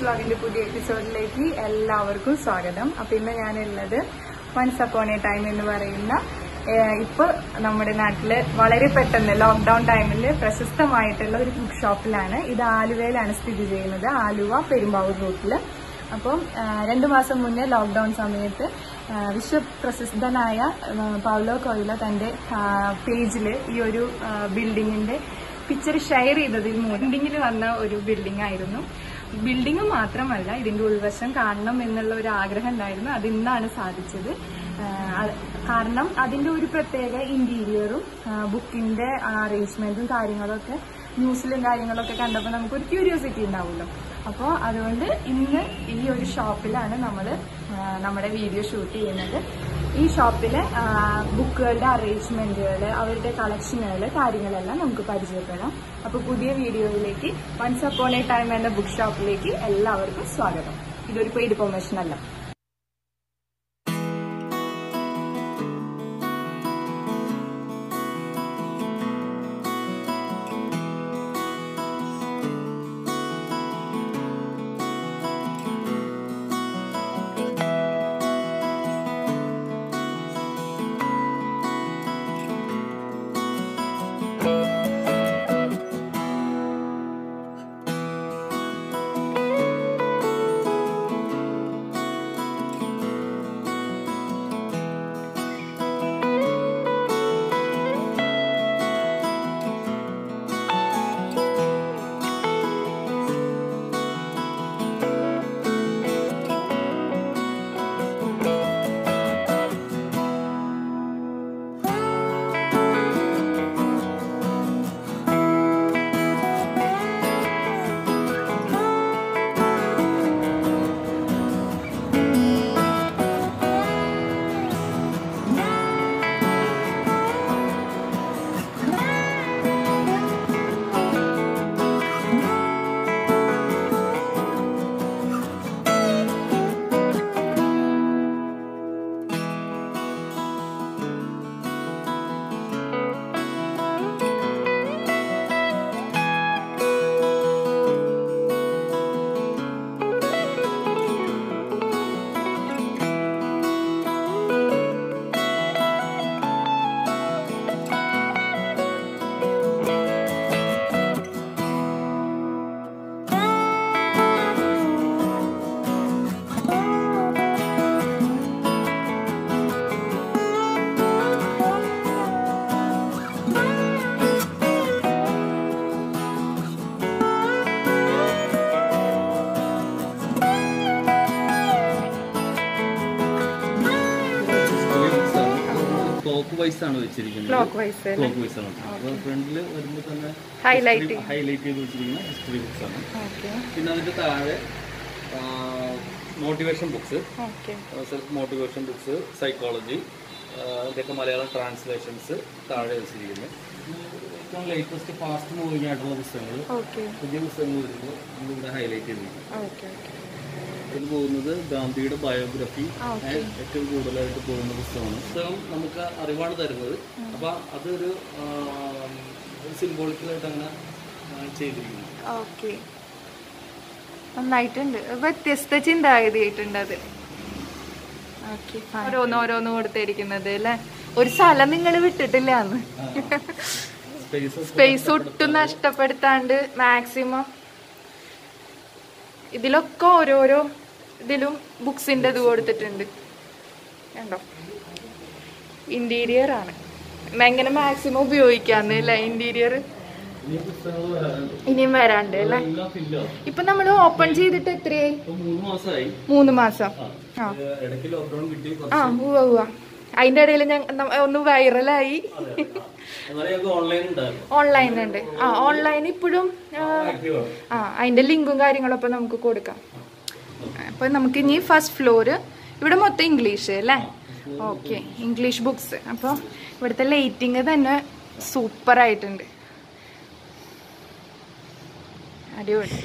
വ്ലോഗിന്റെ പുതിയ എപ്പിസോഡിലേക്ക് എല്ലാവർക്കും സ്വാഗതം അപ്പൊ ഇന്ന് ഞാനുള്ളത് വൺസ് അപ്പോൺ എ ടൈം എന്ന് പറയുന്ന ഏഹ്, ഇപ്പൊ നമ്മുടെ നാട്ടില് വളരെ പെട്ടെന്ന് ലോക്ക്ഡൌൺ ടൈമിൽ പ്രശസ്തമായിട്ടുള്ള ഒരു ബുക്ക് ഷോപ്പിലാണ് ഇത് ആലുവയിലാണ് സ്ഥിതി ചെയ്യുന്നത് ആലുവ പെരുമ്പാവൂർ റൂട്ടില് അപ്പം ആ, രണ്ടു മാസം മുന്നേ ലോക്ക്ഡൌൺ സമയത്ത് ആ, വിശ്വപ്രസിദ്ധനായ ആ, പൗലോ കൊയിലോ തന്റെ പേജിൽ ഈ ഒരു ആ, ബിൽഡിങ്ങിന്റെ പിക്ചർ ഷെയർ ചെയ്തതിൽ ബിൽഡിങ്ങിൽ വന്ന ഒരു ബിൽഡിംഗ് ആയിരുന്നു ബിൽഡിംഗ് മാത്രമല്ല ഇതിന്റെ ഉൾവശം കാണണം എന്നുള്ള ഒരു ആഗ്രഹം ഉണ്ടായിരുന്നു അത് ഇന്നാണ് സാധിച്ചത് ആ, അത് കാരണം അതിന്റെ ഒരു പ്രത്യേക ഇന്റീരിയറും ബുക്കിന്റെ അറേഞ്ച്മെന്റും കാര്യങ്ങളൊക്കെ ന്യൂസിലും കാര്യങ്ങളൊക്കെ കണ്ടപ്പോൾ നമുക്കൊരു ക്യൂരിയോസിറ്റി ഉണ്ടാവുമല്ലോ അപ്പോൾ അതുകൊണ്ട് ഇന്ന് ഈ ഒരു ഷോപ്പിലാണ് നമ്മൾ നമ്മുടെ വീഡിയോ ഷൂട്ട് ചെയ്യുന്നത് ഈ ഷോപ്പിലെ ആ, ബുക്കുകളുടെ അറേഞ്ച്മെന്റുകൾ അവരുടെ കളക്ഷനുകൾ കാര്യങ്ങളെല്ലാം നമുക്ക് പരിചയപ്പെടാം അപ്പോൾ പുതിയ വീഡിയോയിലേക്ക് വൺസ് അപ്പോൺ എ ടൈം എന്ന ബുക്ക് ഷോപ്പിലേക്ക് എല്ലാവർക്കും സ്വാഗതം ഇതൊരു പെയ്ഡ് പ്രൊമോഷൻ അല്ല ക്ലോക്ക് വൈസ് ആണ് വെച്ചിരിക്കുന്നത് ക്ലോക്ക് വൈസ് ക്ലോക്ക് വൈസ് ആണ് അപ്പോൾ ഫ്രണ്ടിൽ വരുമ്പോൾ തന്നെ Highlight. ഹൈലൈറ്റ് ചെയ്ത് വെച്ചിരിക്കുന്ന ഹിസ്റ്ററി ബുക്സ് ആണ് ഓക്കെ പിന്നെ അതിന്റെ താഴെ motivation books okay self motivation books psychology ഇതൊക്കെ മലയാളം ട്രാൻസ്ലേഷൻസ് താഴെ വെച്ചിരിക്കുന്നത് ഏറ്റവും ലേറ്റസ്റ്റ് ഫാസ്റ്റ് മൂവിങ് ആയിട്ടുള്ള പുസ്തകങ്ങൾ ഓക്കെ പുതിയ പുസ്തകങ്ങൾ വരുമ്പോൾ നമ്മളിവിടെ ഹൈലൈറ്റ് ചെയ്തിരിക്കും ഓക്കെ ഓക്കെ ഇതിൽ പോകുന്നത് ഗാന്ധിയുടെ ബയോഗ്രഫി ആ, okay. ഏറ്റവും കൂടുതലായിട്ട് പോകുന്ന പുസ്തകമാണ് പുസ്തകം നമുക്ക് അറിവാണ് തരുന്നത് അപ്പൊ അതൊരു സിംബോളിക്കലായിട്ട് അങ്ങനെ ആ, ചെയ്തിരിക്കുന്നു ഓക്കെ നന്നായിട്ടുണ്ട് വ്യത്യസ്ത ചിന്താഗതിയായിട്ടുണ്ട് അത് ഓക്കെ ഓരോന്ന് ഓരോന്ന് കൊടുത്തിരിക്കുന്നത് അല്ലേ ഒരു സ്ഥലം നിങ്ങൾ വിട്ടിട്ടില്ല അന്ന് സ്പേസ് സ്പേസ് ഒട്ടും നഷ്ടപ്പെടുത്താണ്ട് മാക്സിമം ഇതിലൊക്കെ ഓരോരോ ഇതിലും ബുക്സിന്റെ ഇത് കൊടുത്തിട്ടുണ്ട് കണ്ടോ ഇന്റീരിയർ ആണ് എങ്ങനെ മാക്സിമം ഉപയോഗിക്കാന്ന് അല്ലേ ഇന്റീരിയർ ഇനി പുസ്തകങ്ങൾ വരാനുണ്ട് ഇനിയും വരാണ്ട് അല്ലേ എല്ലാം ഫില്ലാവും ഇപ്പൊ നമ്മൾ ഓപ്പൺ ചെയ്തിട്ട് എത്രയായി ഇപ്പൊ മൂന്ന് മാസമായി മൂന്ന് മാസം ആ. ആ. ഇത് ഇടയ്ക്ക് ലോക്ക്ഡൌൺ കിട്ടി ആ ഉവ്വ ഉവ്വ അതിന്റെ ഇടയിൽ ഞാൻ ഒന്ന് വൈറലായി എന്നാലും ഞങ്ങൾക്ക് ഓൺലൈൻ ഉണ്ടായിരുന്നു ഓൺലൈൻ ഉണ്ട് ആ ഓൺലൈൻ ഇപ്പോഴും ആ, ആക്റ്റീവ് ആണ് ആ അതിന്റെ ലിങ്കും കാര്യങ്ങളും അപ്പൊ നമുക്ക് കൊടുക്കാം അപ്പൊ നമുക്ക് ഇനി ഫസ്റ്റ് ഫ്ലോറ് ഇവിടെ മൊത്തം ഇംഗ്ലീഷ് അല്ലേ ഓക്കെ ഇംഗ്ലീഷ് ബുക്സ് അപ്പോൾ ഇവിടുത്തെ ലൈറ്റിങ് തന്നെ സൂപ്പർ ആയിട്ടുണ്ട് അടിപൊളി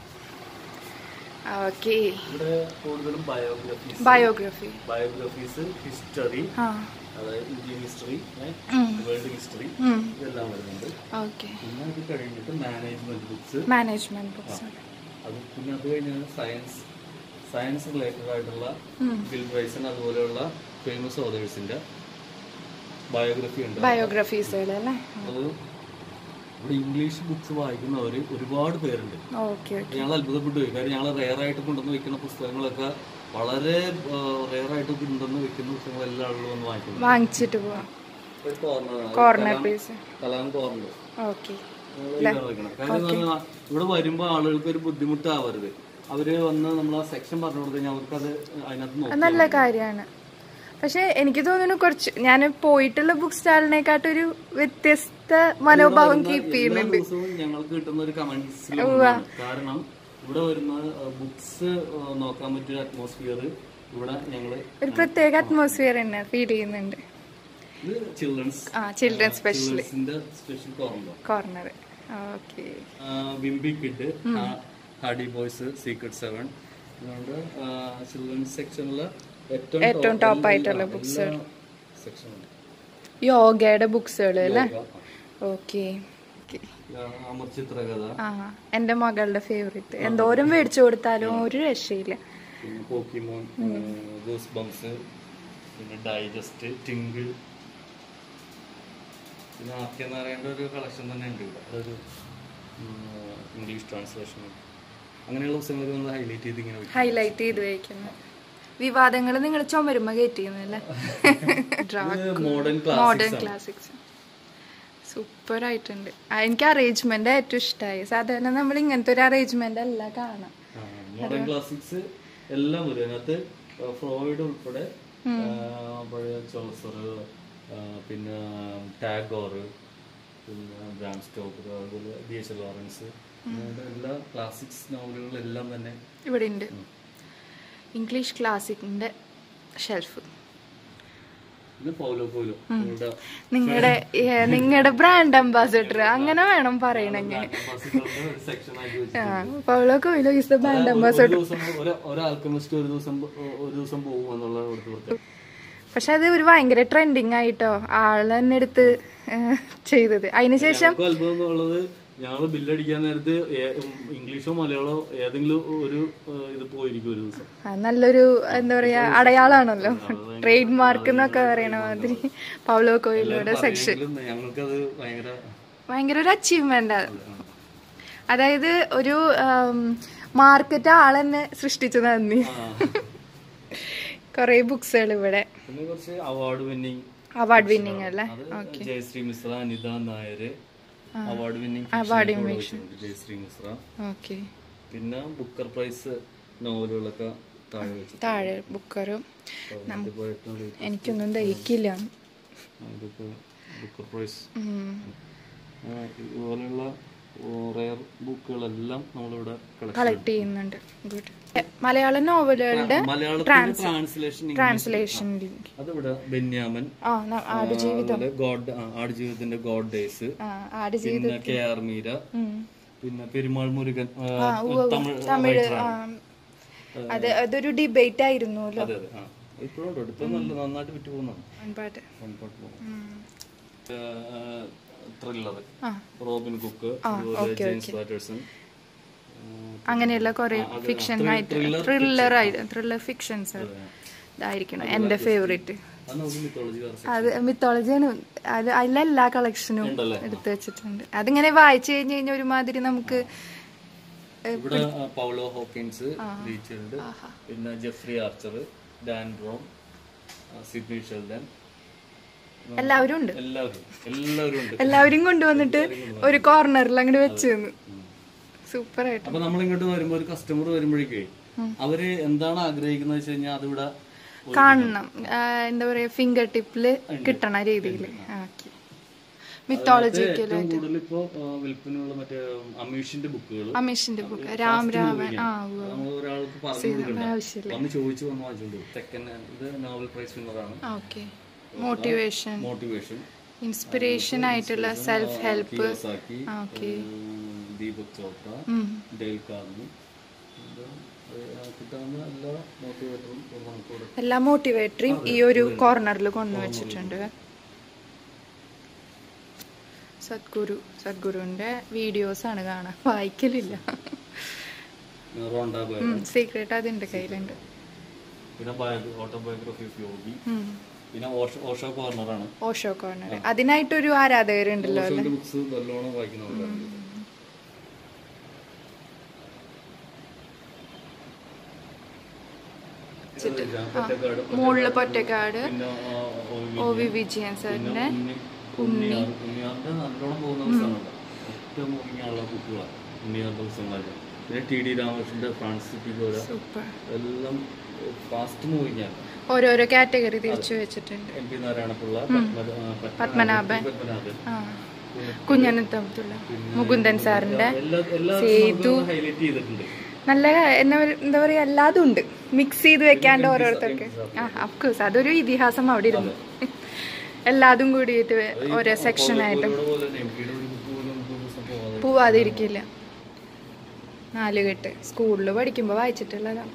ഓക്കെ ഇവിടെ കൂടുതലും ബയോഗ്രഫീസ് ബയോഗ്രഫി ബയോഗ്രഫീസ് ഹിസ്റ്ററി ആ അതായത് ഇന്ത്യൻ ഹിസ്റ്ററി ഉം. വേൾഡ് ഹിസ്റ്ററി ഉം. ഇതെല്ലാം വരുന്നുണ്ട് ഓക്കെ പിന്നെ അത് കഴിഞ്ഞിട്ട് മാനേജ്മെന്റ് ബുക്സ് മാനേജ്മെന്റ് ബുക്സ് അത് പിന്നെ അത് കഴിഞ്ഞാൽ സയൻസ് സയൻസ് റിലേറ്റഡ് ആയിട്ടുള്ള ബിൽ ബ്രൈസൺ അതുപോലെയുള്ള ഫേമസ് ഓതേഴ്സിന്റെ ബയോഗ്രഫി ഉണ്ട് ബയോഗ്രഫീസുകൾ അല്ലേ അത് ഇവിടെ ഇംഗ്ലീഷ് ബുക്സ് വായിക്കുന്നവർ ഒരുപാട് പേരുണ്ട് ഓക്കെ ഓക്കെ ഞങ്ങൾ അത്ഭുതപ്പെട്ടു പോയി കാര്യം ഞങ്ങൾ റെയർ ആയിട്ട് കൊണ്ടുവന്ന് വെക്കുന്ന പുസ്തകങ്ങളൊക്കെ വളരെ റെയർ ആയിട്ട് കൊണ്ടുവന്ന് വെക്കുന്ന പുസ്തകങ്ങൾ എല്ലാ ആളുകളും വന്ന് വാങ്ങിക്കുന്നു വാങ്ങിച്ചിട്ട് പോവാം ഒരു corner corner piece Kalam corner okay കാര്യം എന്ന് പറഞ്ഞാൽ ഇവിടെ വരുമ്പോൾ ആളുകൾക്ക് ഒരു ബുദ്ധിമുട്ടാവരുത് അവര് വന്ന് നമ്മൾ ആ സെക്ഷൻ പറഞ്ഞു കൊടുത്തു കഴിഞ്ഞാൽ അവർക്കത് അതിനകത്ത് നോക്കി നല്ല കാര്യമാണ് പക്ഷെ എനിക്ക് തോന്നുന്നു കുറച്ച് ഞാൻ പോയിട്ടുള്ള ബുക്ക് സ്റ്റാളിനെക്കാട്ടൊരു വ്യത്യസ്ത മനോഭാവം കീപ്പ് എല്ലാ ചെയ്യുന്നുണ്ട് ദിവസവും ഞങ്ങൾക്ക് കിട്ടുന്ന ഒരു കമന്റ്സിൽ കാരണം ഇവിടെ വരുന്ന ബുക്സ് നോക്കാൻ പറ്റിയ അറ്റ്മോസ്ഫിയർ ഇവിടെ ഞങ്ങള് ഒരു പ്രത്യേക അറ്റ്മോസ്ഫിയർ തന്നെ ഫീൽ ചെയ്യുന്നുണ്ട് ഇത് ചിൽഡ്രൻസ് ആ ചിൽഡ്രൻ സ്പെഷ്യൽ ചിൽഡ്രൻസിന്റെ special corner corner okay wimpy kid Hardy Boys secret seven അതുകൊണ്ട് ചിൽഡ്രൻസ് സെക്ഷനിലെ ഏറ്റവും ടോപ്പ് ആയിട്ടുള്ള ബുക്സ് സെക്ഷനുണ്ട് യോഗയുടെ ബുക്സുകൾ അല്ലേ ഓക്കെ അമർ ചിത്രകഥ ആ എന്റെ മകളുടെ ഫേവറേറ്റ് എന്തോരം മേടിച്ചു കൊടുത്താലും ഒരു രക്ഷയില്ല പിന്നെ പോക്കിമോൻ ഗൂസ് ബംസ് പിന്നെ ഡൈജസ്റ്റ് ടിങ്കിൾ പിന്നെ ആർക്കെ നാരായണൻ്റെ ഒരു കളക്ഷൻ തന്നെ ഉണ്ട് ഇവിടെ അതൊരു ഇംഗ്ലീഷ് ട്രാൻസ്ലേഷൻ അങ്ങനെയുള്ള പുസ്തകങ്ങളൊക്കെ നമ്മൾ ഹൈലൈറ്റ് ചെയ്ത് ഇങ്ങനെ വെക്കും ഹൈലൈറ്റ് ചെയ്ത് വയ്ക്കുന്നു വിവാദങ്ങൾ നിങ്ങൾ ചുമരുമ കയറ്റിയിരുന്നല്ലേ modern modern classics classics super ആയിട്ടുണ്ട് ആ, എനിക്ക് അറേഞ്ച്മെന്റ് ഏറ്റവും ഇഷ്ടമായി സാധാരണ നമ്മൾ ഇങ്ങനത്തെ ഒരു അറേഞ്ച്മെന്റ് അല്ല കാണാം മോഡേൺ ക്ലാസിക്സ് എല്ലാം വരും അതിനകത്ത് ഫ്രോയിഡ് ഉൾപ്പെടെ ആ, പഴയ ചോസർ പിന്നെ ടാഗോർ പിന്നെ ബ്രാം സ്റ്റോക്കർ അതുപോലെ ഡി എച്ച് ലോറൻസ് അങ്ങനത്തെ എല്ലാ ക്ലാസിക്സ് നോവലുകളെല്ലാം തന്നെ ഇവിടെ ഉണ്ട് ഇംഗ്ലീഷ് ക്ലാസിക്കിന്റെ ഷെൽഫ് ഇത് പൗലോ പോലോ ഇവിടെ നിങ്ങളുടെ നിങ്ങളുടെ ബ്രാൻഡ് അംബാസഡർ അങ്ങനെ വേണം പറയണെങ്കിൽ ഒരു സെക്ഷൻ ആക്കി വെച്ചു Paulo Coelho is the brand ഒരു അംബാസഡർ ദിവസം ഒരു- ഒരാൾക്കമിസ്റ്റ് ഒരു ദിവസം പോ- ഒരു ദിവസം പോകും എന്നുള്ള കൊടുത്ത് കൊടുത്ത് പക്ഷെ അത് ഒരു ഭയങ്കര ട്രെൻഡിങ് ആയിട്ടോ ആള് തന്നെ എടുത്ത് ഏഹ്, ചെയ്തത് അതിനുശേഷം ഞങ്ങൾക്ക് അത്ഭുതം എന്നുള്ളത് ഞങ്ങൾ ബില്ലടിക്കാൻ നേരത്ത് ഏ- ഉം, ഇംഗ്ലീഷോ മലയാളമോ ഏതെങ്കിലും ഒരു ഏഹ്, ഇത് പോയിരിക്കും ഒരു ദിവസം ആ, നല്ലൊരു എന്താ പറയാ അടയാളാണല്ലോ ട്രേഡ് മാർക്ക് എന്നൊക്കെ പറയണ മാതിരി പൗലോ കോയിലോയുടെ സെക്ഷൻ എങ്കിലും ഞങ്ങൾക്കത് ഭയങ്കര ഭയങ്കര ഒരു അച്ചീവ്മെന്റ് അതായത് ഒരു മാർക്കറ്റ് ആളെന്നെ സൃഷ്ടിച്ചു നന്ദി ആ. കൊറേ ബുക്സുകൾ ഇവിടെ പിന്നെ കുറച്ച് അവാർഡ് വിന്നിങ് അവാർഡ് വിന്നിങ് അല്ലേ അത് Jayashree Mishra Anita Nair award winning Jayashree Mishra okay പിന്നെ ബുക്കർ പ്രൈസ് നോവലുകളൊക്കെ താഴെ വെച്ചു താഴെ ബുക്കറും ആദ്യമായിട്ടുള്ള എനിക്കൊന്നും ദഹിക്കില്ല ഇതിപ്പോ ബുക്കർ പ്രൈസ് ഉം. ആ, ഇതുപോലെയുള്ള റയർ ബുക്കുകളെല്ലാം നമ്മളിവിടെ കളക്ട് കളക്ട് ചെയ്യുന്നുണ്ട് ഗുഡ് മലയാള നോവലുകളുടെ മലയാളത്തിന്റെ ട്രാൻസ്ലേഷൻ ട്രാൻസ്ലേഷൻ അതിവിടെ ബെന്യാമൻ ആ ന- ആടുജീവിതം അതുപോലെ ഗോഡ് ആ, ആടുജീവിതത്തിന്റെ ഗോഡ് ഡേയ്സ് ആ ആടുജീവിതം പിന്നെ കെ ആർ മീര ഉം. പിന്നെ പെരുമാൾ മുരുകൻ ആ, ആ, ഉവ്വ് ഉവ്വ്. തമിഴ് തമിഴ് writer ആ ആണ്. അത് അതൊരു ഡിബേറ്റ് ആയിരുന്നല്ലോ അതെ അതെ ആ ഇപ്പോഴും ഉണ്ട് ഇപ്പൊ നല്ല നന്നായിട്ട് വിറ്റ് പോകുന്നതാണ് വൺപാട്ട് വൺപാട്ട് പോകും ത്രില്ലർ ആ റോബിൻ കുക്ക് അതുപോലെ ജെയിംസ് പാറ്റേഴ്സൺ അങ്ങനെയുള്ള കുറെ ഫിക്ഷൻ ആയിട്ട് ത്രില്ലർ ആയിട്ട് ത്രില്ലർ ഫിക്ഷൻസ് ഇതായിരിക്കണം എന്റെ ഫേവറേറ്റ് അത് നമുക്ക് മിത്തോളജി അത് മിത്തോളജിയാണ് അത് അതിലെല്ലാ കളക്ഷനും ഉണ്ടല്ലേ എടുത്തു വെച്ചിട്ടുണ്ട് അതിങ്ങനെ വായിച്ചു കഴിഞ്ഞ് കഴിഞ്ഞാൽ ഒരുമാതിരി നമുക്ക് ഇവിടെ ആ, പൗലോ ഹോക്കിൻസ് റീച്ചൽഡ് പിന്നെ ജെഫ്രി ആർച്ചർ ഡാൻ ബ്രോം ആ, സിഡ്നി ഷെൽഡൻ എല്ലാവരും ഉണ്ട് എല്ലാവരും എല്ലാവരും ഉണ്ട് എല്ലാവരും കൊണ്ടുവന്നിട്ട് ഒരു കോർണറിൽ അങ്ങോട്ട് വെച്ച് തന്നു സൂപ്പർ ആയിട്ട് അപ്പൊ നമ്മൾ ഇങ്ങോട്ട് വരുമ്പോ ഒരു കസ്റ്റമർ വരുമ്പോഴേക്കേ അവര് എന്താണ് ആഗ്രഹിക്കുന്നത് വെച്ച് കഴിഞ്ഞാൽ അതിവിടെ കാണണം ആ, എന്താ പറയാ ഫിംഗർ ടിപ്പില് കിട്ടണ രീതിയിൽ ഓക്കെ മിത്തോളജിക്കൽ ഏറ്റവും കൂടുതൽ ഇപ്പോ ആ, വിൽപ്പനയുള്ള മറ്റേ അമീഷിന്റെ ബുക്കുകൾ അമീഷിന്റെ ബുക്ക് രാം രാമൻ ആ ഉവ്വ്. നമ്മൾ ഒരാൾക്ക് പറഞ്ഞു കൊടുക്കണ്ട ആവശ്യമില്ല വന്ന് ചോദിച്ചു വന്ന് വാങ്ങിച്ചോണ്ട് സെക്കൻഡ് ഇത് നോവൽ പ്രൈസ് വിന്നറാണ് ഓക്കെ മോട്ടിവേഷൻ മോട്ടിവേഷൻ ഇൻസ്പിറേഷൻ ആയിട്ടുള്ള self help Kiyosaki okay Deepak Chopra Dale Carnegie ഇത്, ആ, കിട്ടാവുന്ന എല്ലാ മോട്ടിവേറ്ററും നമുക്ക് ഇവിടെ എല്ലാ മോട്ടിവേറ്ററിയും ഈ ഒരു കോർണറിൽ കൊണ്ടുവച്ചിട്ടുണ്ട് സദ്ഗുരു സദ്ഗുരുവിന്റെ വീഡിയോസ് ആണ് കാണാൻ വായിക്കലില്ല റോണ്ട ബയോഗ് സീക്രട്ട് അതിന്റെ കയ്യിലുണ്ട് പിന്നെ ബയോഗ് ഓട്ടോബയോഗ്രഫി ഓഫ് യോഗി ഉം. പിന്നെ ഓഷോ ഓഷോ കോർണറാണ് ഓഷോ കോർണർ അതിനായിട്ടൊരു ആരാധകരുണ്ടല്ലോ അല്ലേ ഓഷോന്റെ ബുക്സ് നല്ലോണം വായിക്കുന്നവരാണ് പൊറ്റക്കാട് മുകളില് പൊറ്റക്കാട് പിന്നെ ആ, ഒ ഒ വി വിജയൻ സാറിന്റെ ഉണ്ണി ഉണ്ണിയാർ ഉണ്ണിയാറിന്റെ നല്ലോണം പോകുന്ന പുസ്തകങ്ങളാണ് ഏറ്റവും മൂവിങ്ങുള്ള കുട്ടികളാണ് ഉണ്ണിയാറിന്റെ പുസ്തകങ്ങളായിട്ട് പിന്നെ ടി ഡി രാമകൃഷ്ണന്റെ ഫ്രാൻസ് സിറ്റി പോലെ സൂപ്പർ എല്ലാം ഫാസ്റ്റ് മൂവിങ് ആണ് ഓരോരോ കാറ്റഗറി തിരിച്ചു വെച്ചിട്ടുണ്ട് എം പി നാരായണപിള്ള പത്മ- ആ, പത്മനാഭൻ. പത്മനാഭൻ ആ കുഞ്ഞനത്ത് അബ്ദുള്ള മുകുന്ദൻ സാറിന്റെ എല്ലാ എല്ലാ ഹൈലൈറ്റ് ചെയ്തിട്ടുണ്ട് നല്ല എന്താ പറ- എന്താ പറയാ എല്ലാതും ഉണ്ട് മിക്സ് ചെയ്ത് വെക്കാണ്ട് ഓരോരുത്തർക്ക് ആ അഫ്കോഴ്സ് അതൊരു ഇതിഹാസം അവിടെ ഇരുന്നു എല്ലാതും കൂടിയിട്ട് ഓരോ സെക്ഷൻ ആയിട്ട് ഇവിടെ പോലെ തന്നെ എം പിയുടെ ഒരു ബുക്ക് പോലും നമുക്ക് പുസ്തകം പോകാതെ പോവാതിരിക്കില്ല നാലുകെട്ട് സ്കൂളിൽ പഠിക്കുമ്പോൾ വായിച്ചിട്ടുള്ളതാണ്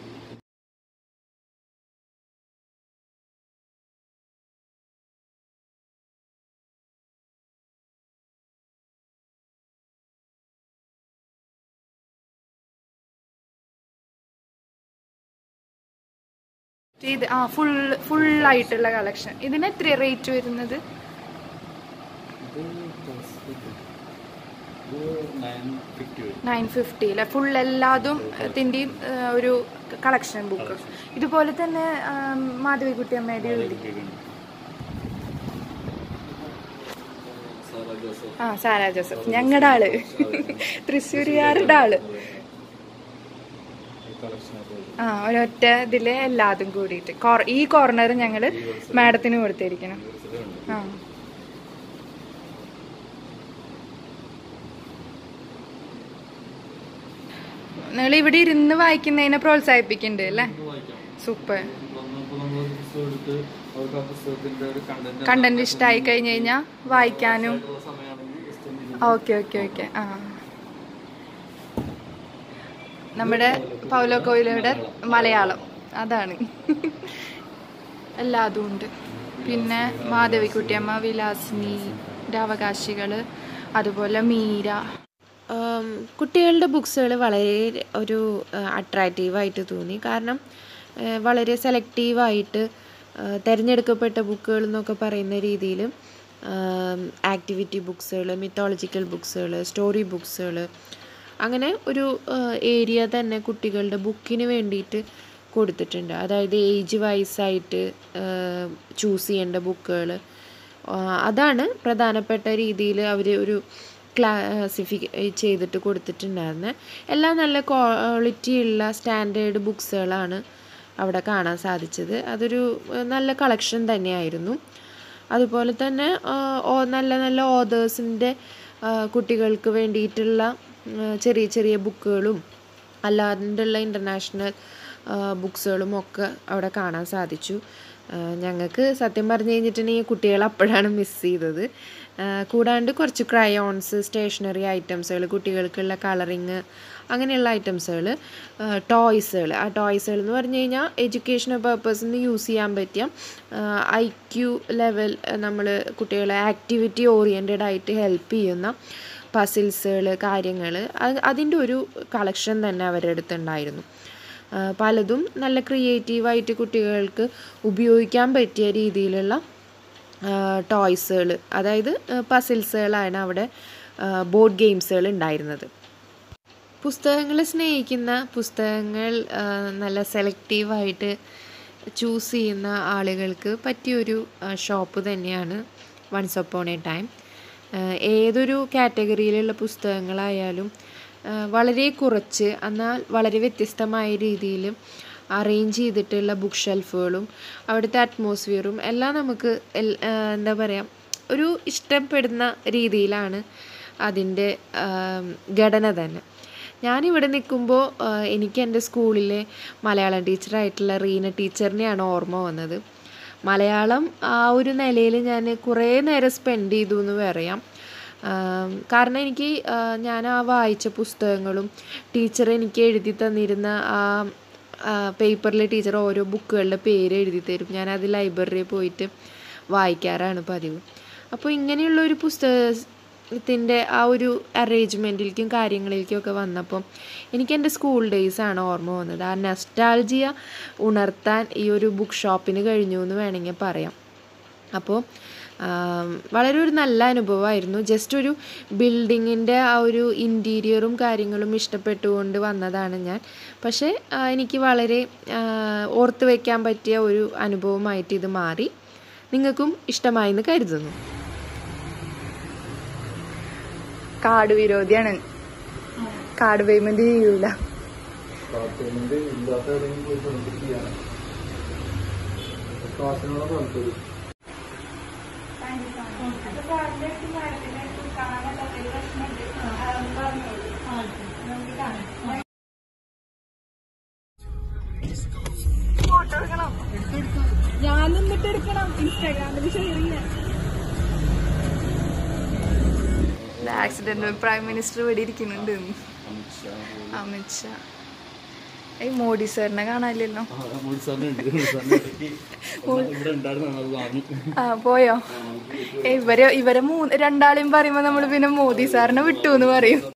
ഇത് ആ ഫുൾ ഫുൾ ആയിട്ടുള്ള കളക്ഷൻ ഇതിന് എത്ര റേറ്റ് വരുന്നത് ഇത് നയൻ ഫിഫ്റ്റി വരും നയൻ ഫിഫ്റ്റി അല്ലെ ഫുൾ എല്ലാതും ഇതിൻ്റെയും ഒരു കളക്ഷൻ ബുക്ക് ഇതുപോലെ തന്നെ ആം, മാധവിക്കുട്ടിയമ്മയുടെ എഴുതി സാറാ ജോസഫ് ആ സാരാ ജോസഫ് ഞങ്ങളുടെ ആള് തൃശ്ശൂരുകാരുടെ ആള് കളക്ഷനൊക്കെ വരും ആ ഒരൊറ്റ ഇതില് എല്ലാതും കൂടിയിട്ട് കോർ- ഈ കോർണർ ഞങ്ങള് മാഡത്തിന് കൊടുത്തിരിക്കണം ഉണ്ട് ആ നിങ്ങൾ ഇവിടെ ഇരുന്ന് വായിക്കുന്നതിനെ പ്രോത്സാഹിപ്പിക്കുന്നുണ്ട് അല്ലേ ഇത് വായിക്കാം സൂപ്പർ വന്നപ്പോൾ നമ്മൾ ഒരു പുസ്തകം എടുത്ത് അവർക്ക് ആ പുസ്തകത്തിന്റെ ഒരു കണ്ടന്റ് കണ്ടന്റ് ഇഷ്ടമായി കഴിഞ്ഞു കഴിഞ്ഞാൽ വായിക്കാനും സമയമാണെങ്കിൽ ജസ്റ്റ് ഒന്ന് ഓക്കെ ഓക്കെ ഓക്കെ ആ നമ്മുടെ പൗലോ കോയിലയുടെ മലയാളം അതാണ് എല്ലാതും ഉണ്ട് പിന്നെ മാധവിക്കുട്ടിയമ്മ വിലാസിനി അവകാശികൾ അതുപോലെ മീര ആം, കുട്ടികളുടെ ബുക്സുകൾ വളരെ ഒരു അട്രാക്റ്റീവായിട്ട് തോന്നി കാരണം ആ, വളരെ സെലക്റ്റീവായിട്ട് തിരഞ്ഞെടുക്കപ്പെട്ട ബുക്കുകൾ എന്നൊക്കെ പറയുന്ന രീതിയിൽ ആക്ടിവിറ്റി ബുക്സുകൾ മിത്തോളജിക്കൽ ബുക്സുകൾ സ്റ്റോറി ബുക്സുകൾ അങ്ങനെ ഒരു ഏരിയ തന്നെ കുട്ടികളുടെ ബുക്കിന് വേണ്ടിയിട്ട് കൊടുത്തിട്ടുണ്ട് അതായത് ഏജ് വൈസായിട്ട് ചൂസ് ചെയ്യേണ്ട ബുക്കുകൾ അതാണ് പ്രധാനപ്പെട്ട രീതിയിൽ അവർ ഒരു ക്ലാസിഫിക് ചെയ്തിട്ട് കൊടുത്തിട്ടുണ്ടായിരുന്നത് എല്ലാം നല്ല ക്വാളിറ്റി ഉള്ള സ്റ്റാൻഡേർഡ് ബുക്സുകളാണ് അവിടെ കാണാൻ സാധിച്ചത് അതൊരു ഏഹ്, നല്ല കളക്ഷൻ തന്നെയായിരുന്നു അതുപോലെ തന്നെ ആ, ഓ- നല്ല നല്ല ഓതേഴ്സിൻ്റെ കുട്ടികൾക്ക് വേണ്ടിയിട്ടുള്ള ആ, ചെറിയ ചെറിയ ബുക്കുകളും അല്ലാണ്ടുള്ള ഇൻ്റർനാഷണൽ ബുക്സുകളും ഒക്കെ അവിടെ കാണാൻ സാധിച്ചു ഞങ്ങൾക്ക് സത്യം പറഞ്ഞു കഴിഞ്ഞിട്ടുണ്ടെങ്കിൽ കുട്ടികൾ അപ്പോഴാണ് മിസ് ചെയ്തത് ആ, കൂടാണ്ട് കുറച്ച് ക്രയോൺസ് സ്റ്റേഷനറി ഐറ്റംസുകൾ കുട്ടികൾക്കുള്ള കളറിങ് അങ്ങനെയുള്ള ഐറ്റംസുകൾ ടോയ്സുകൾ ആ ടോയ്സുകൾ എന്ന് പറഞ്ഞു കഴിഞ്ഞാൽ എഡ്യൂക്കേഷണൽ പർപ്പസിന് യൂസ് ചെയ്യാൻ പറ്റിയ ഐ ക്യു ലെവൽ നമ്മൾ കുട്ടികളെ ആക്ടിവിറ്റി ഓറിയൻറ്റഡ് ആയിട്ട് ഹെൽപ്പ് ചെയ്യുന്ന പസിൽസുകൾ കാര്യങ്ങൾ അതിൻ്റെ ഒരു കളക്ഷൻ തന്നെ അവരുടെ അടുത്തുണ്ടായിരുന്നു ആ, പലതും നല്ല ക്രിയേറ്റീവായിട്ട് കുട്ടികൾക്ക് ഉപയോഗിക്കാൻ പറ്റിയ രീതിയിലുള്ള ടോയ്സുകൾ അതായത് പസിൽസുകളാണ് അവിടെ ബോർഡ് ഗെയിംസുകൾ ഉണ്ടായിരുന്നത് പുസ്തകങ്ങൾ സ്നേഹിക്കുന്ന പുസ്തകങ്ങൾ ആ, നല്ല സെലക്റ്റീവായിട്ട് ചൂസ് ചെയ്യുന്ന ആളുകൾക്ക് പറ്റിയൊരു ഷോപ്പ് തന്നെയാണ് വൺസ് അപ്പോൺ എ ടൈം ഏതൊരു കാറ്റഗറിയിലുള്ള പുസ്തകങ്ങളായാലും ആ, വളരെ കുറച്ച് എന്നാൽ വളരെ വ്യത്യസ്തമായ രീതിയിൽ അറേഞ്ച് ചെയ്തിട്ടുള്ള ബുക്ക് ഷെൽഫുകളും അവിടുത്തെ അറ്റ്മോസ്ഫിയറും എല്ലാം നമുക്ക് എൽ- ആ, എന്താ പറയുക ഒരു ഇഷ്ടപ്പെടുന്ന രീതിയിലാണ് അതിൻ്റെ ആം, ഘടന തന്നെ ഞാനിവിടെ നിൽക്കുമ്പോൾ എനിക്ക് എൻ്റെ സ്കൂളിലെ മലയാളം ടീച്ചറായിട്ടുള്ള റീന ടീച്ചറിനെയാണ് ഓർമ്മ വന്നത് മലയാളം ആ ഒരു നിലയിൽ ഞാൻ കുറേ നേരം സ്പെൻഡ് ചെയ്തു എന്ന് പറയാം ആം, കാരണം എനിക്ക് ആ, ഞാൻ ആ വായിച്ച പുസ്തകങ്ങളും ടീച്ചർ എനിക്ക് എഴുതി തന്നിരുന്ന ആ പേപ്പറിൽ ടീച്ചർ ഓരോ ബുക്കുകളുടെ പേര് എഴുതി തരും ഞാനത് ലൈബ്രറിയിൽ പോയിട്ട് വായിക്കാറാണ് പതിവ് അപ്പോൾ ഇങ്ങനെയുള്ള ഒരു പുസ്തക ത്തിൻ്റെ ആ ഒരു അറേഞ്ച്മെൻറ്റിലേക്കും കാര്യങ്ങളിലേക്കും ഒക്കെ വന്നപ്പം എനിക്ക് എൻ്റെ സ്കൂൾ ഡേയ്സാണ് ഓർമ്മ വന്നത് ആ നെസ്റ്റാൾജിയ ഉണർത്താൻ ഈ ഒരു ബുക്ക് ഷോപ്പിന് കഴിഞ്ഞു എന്ന് വേണമെങ്കിൽ പറയാം അപ്പോൾ ആം, വളരെ ഒരു നല്ല അനുഭവമായിരുന്നു ജസ്റ്റ് ഒരു ബിൽഡിങ്ങിൻ്റെ ആ ഒരു ഇൻറ്റീരിയറും കാര്യങ്ങളും ഇഷ്ടപ്പെട്ടുകൊണ്ട് വന്നതാണ് ഞാൻ പക്ഷേ ആ, എനിക്ക് വളരെ ആ, ഓർത്ത് വയ്ക്കാൻ പറ്റിയ ഒരു അനുഭവമായിട്ട് ഇത് മാറി നിങ്ങൾക്കും ഇഷ്ടമായി എന്ന് കരുതുന്നു കാട് വിരോധിയാണ് കാട് പേയ്മെന്റ് ചെയ്യൂല പേയ്മെന്റ് ഇല്ലാത്ത എവിടെയെങ്കിലും പോയി നമുക്ക് ചെയ്യാം കാശിനോട് താല്പര്യം ഞാൻ നിന്നിട്ട് എടുക്കണം ഇൻസ്റ്റാഗ്രാമിൽ ഷെയർ ചെയ്യാൻ ആക്സിഡന്റ് പ്രൈം മിനിസ്റ്റർ ഇവിടെ ഇരിക്കുന്നുണ്ട് അമിത്ഷാ അമിത്ഷാ ഏയ് മോഡി സാറിനെ കാണാനില്ലല്ലോ ആ, മോഡി സാറിന് ഉണ്ട് മോഡി സാറിന് ഇടയ്ക്ക് ഒന്ന് ഇവിടെ ഉണ്ടായിരുന്നു അത് വാങ്ങി ആ പോയോ ഏയ് ഇവരെ ഇവരെ മൂന്ന് രണ്ടാളെയും പറയുമ്പോ നമ്മള് പിന്നെ മോദി സാറിനെ വിട്ടു എന്ന് പറയും